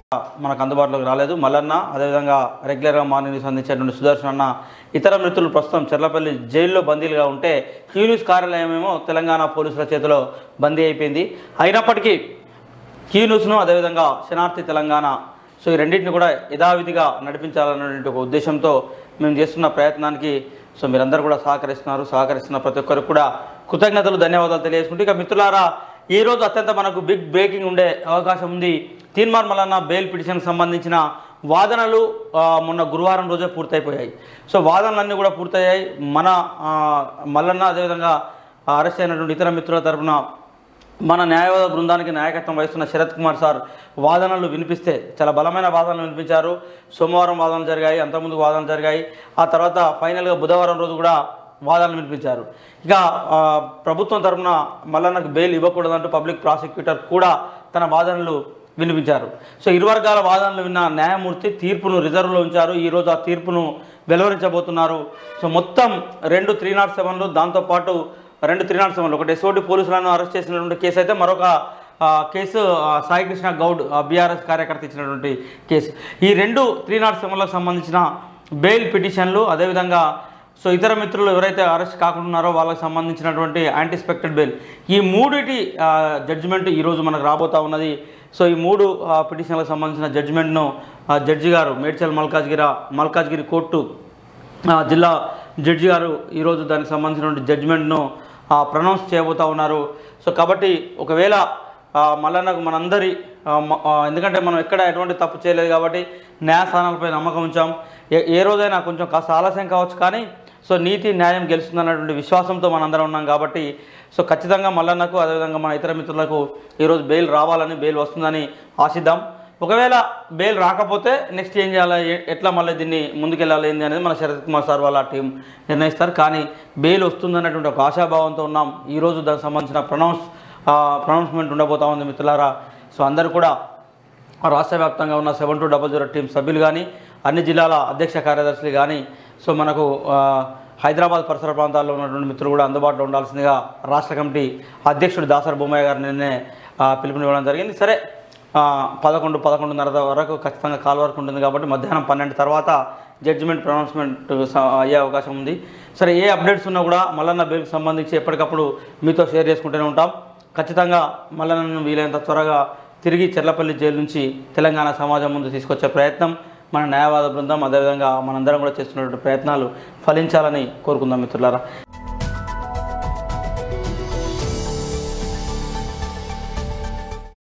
మనకు అందుబాటులోకి రాలేదు మల్లన్న అదేవిధంగా రెగ్యులర్గా మార్నింగ్ న్యూస్ అందించేటువంటి సుదర్శన్ అన్న ఇతర మిత్రులు ప్రస్తుతం చెర్లపల్లి జైల్లో బందీలుగా ఉంటే క్యూ న్యూస్ కార్యాలయం ఏమో తెలంగాణ పోలీసుల చేతిలో బందీ అయిపోయింది అయినప్పటికీ క్యూ న్యూస్ను అదేవిధంగా శనార్థి తెలంగాణ సో ఈ రెండింటిని కూడా యథావిధిగా నడిపించాలనేటువంటి ఒక ఉద్దేశంతో మేము చేస్తున్న ప్రయత్నానికి సో మీరందరూ కూడా సహకరిస్తున్నారు సహకరిస్తున్న ప్రతి ఒక్కరికి కూడా కృతజ్ఞతలు ధన్యవాదాలు తెలియజేసుకుంటూ ఇక మిత్రులారా ఈ రోజు అత్యంత మనకు బిగ్ బ్రేకింగ్ ఉండే అవకాశం ఉంది తీన్మార్ మల్లన్న బెయిల్ పిటిషన్కి సంబంధించిన వాదనలు ఆ, మొన్న గురువారం రోజే పూర్తయిపోయాయి సో వాదనలన్నీ కూడా పూర్తయ్యాయి మన ఆ, మల్లన్న అదేవిధంగా అరెస్ట్ అయినటువంటి ఇతర మిత్రుల తరపున మన న్యాయవాద బృందానికి నాయకత్వం వహిస్తున్న శరత్ కుమార్ సార్ వాదనలు వినిపిస్తే చాలా బలమైన వాదనలు వినిపించారు సోమవారం వాదనలు జరిగాయి అంతకుముందు వాదనలు జరిగాయి ఆ తర్వాత ఫైనల్గా బుధవారం రోజు కూడా వాదనలు వినిపించారు ఇక ఆ, ప్రభుత్వం తరఫున మల్లన్నకు బెయిల్ ఇవ్వకూడదంటూ పబ్లిక్ ప్రాసిక్యూటర్ కూడా తన వాదనలు వినిపించారు సో ఇరు వర్గాల వాదనలు విన్న న్యాయమూర్తి తీర్పును రిజర్వ్లో ఉంచారు ఈరోజు ఆ తీర్పును వెలువరించబోతున్నారు సో మొత్తం రెండు త్రీ నాట్ సెవెన్లు దాంతోపాటు రెండు త్రీ నాట్ సెవెన్లు ఒకటి ఎస్ఓటి పోలీసులను అరెస్ట్ చేసినటువంటి కేసు అయితే మరొక ఆ, కేసు ఆ, సాయికృష్ణ గౌడ్ బీఆర్ఎస్ కార్యకర్త ఇచ్చినటువంటి కేసు ఈ రెండు త్రీ నాట్ సెవెన్లకు సంబంధించిన బెయిల్ పిటిషన్లు అదేవిధంగా సో ఇతర మిత్రులు ఎవరైతే అరెస్ట్ కాకుంటున్నారో వాళ్ళకి సంబంధించినటువంటి యాంటిస్పెక్టెడ్ బెయిల్ ఈ మూడిటి జడ్జిమెంట్ ఈరోజు మనకు రాబోతా ఉన్నది సో ఈ మూడు ఆ, పిటిషన్లకు సంబంధించిన జడ్జిమెంట్ను ఆ, జడ్జి గారు మేడ్చల్ మల్కాజ్గిరి మల్కాజ్గిరి కోర్టు ఆ, జిల్లా జడ్జి గారు ఈరోజు దానికి సంబంధించినటువంటి జడ్జిమెంట్ను ప్రొనౌన్స్ చేయబోతా ఉన్నారు సో కాబట్టి ఒకవేళ ఆ, మల్లన్నకు మనందరి ఆ, మ- ఆ, ఎందుకంటే మనం ఎక్కడ ఎటువంటి తప్పు చేయలేదు కాబట్టి న్యాయస్థానాలపై నమ్మకం ఉంచాం ఏ ఏ రోజైనా కొంచెం కాస్త ఆలస్యం కావచ్చు కానీ సో నీతి న్యాయం గెలుస్తుందన్నటువంటి విశ్వాసంతో మనందరం ఉన్నాం కాబట్టి సో ఖచ్చితంగా మల్లన్నకు అదేవిధంగా మన ఇతర మిత్రులకు ఈరోజు బెయిల్ రావాలని బెయిల్ వస్తుందని ఆశిద్దాం ఒకవేళ బెయిల్ రాకపోతే నెక్స్ట్ ఏం చేయాలి ఎ- ఎట్లా మళ్ళీ దీన్ని ముందుకెళ్ళాలి ఏంది అనేది మన శరత్ కుమార్ సార్ వాళ్ళ టీం నిర్ణయిస్తారు కానీ బెయిల్ వస్తుందన్నటువంటి ఒక ఆశాభావంతో ఉన్నాం ఈరోజు దానికి సంబంధించిన ప్రొనౌన్స్ ప్రొనౌన్స్మెంట్ ఉండబోతా ఉంది మిత్రులారా సో అందరూ కూడా రాష్ట్ర వ్యాప్తంగా ఉన్న seven two double zero team సభ్యులు కానీ అన్ని జిల్లాల అధ్యక్ష కార్యదర్శులు కానీ సో మనకు ఆ, హైదరాబాద్ పరిసర ప్రాంతాల్లో ఉన్నటువంటి మిత్రులు కూడా అందుబాటులో ఉండాల్సిందిగా రాష్ట్ర కమిటీ అధ్యక్షుడు దాసరి బొమ్మయ్య గారు నిన్నే ఆ, పిలుపునివ్వడం జరిగింది సరే ఆ, పదకొండు పదకొండున్నర వరకు ఖచ్చితంగా కాల్ వరకు ఉంటుంది కాబట్టి మధ్యాహ్నం పన్నెండు తర్వాత జడ్జిమెంట్ ప్రొనౌన్స్మెంట్ స- అయ్యే అవకాశం ఉంది సరే ఏ అప్డేట్స్ ఉన్నా కూడా మల్లన్న బెయిల్కి సంబంధించి ఎప్పటికప్పుడు మీతో షేర్ చేసుకుంటూనే ఉంటాం ఖచ్చితంగా మల్లన్నను వీలైనంత త్వరగా తిరిగి చెర్లపల్లి జైలు నుంచి తెలంగాణ సమాజం ముందు తీసుకొచ్చే ప్రయత్నం మన న్యాయవాద బృందం అదేవిధంగా మనందరం కూడా చేస్తున్నటువంటి ప్రయత్నాలు ఫలించాలని కోరుకుందాం మిత్రులారా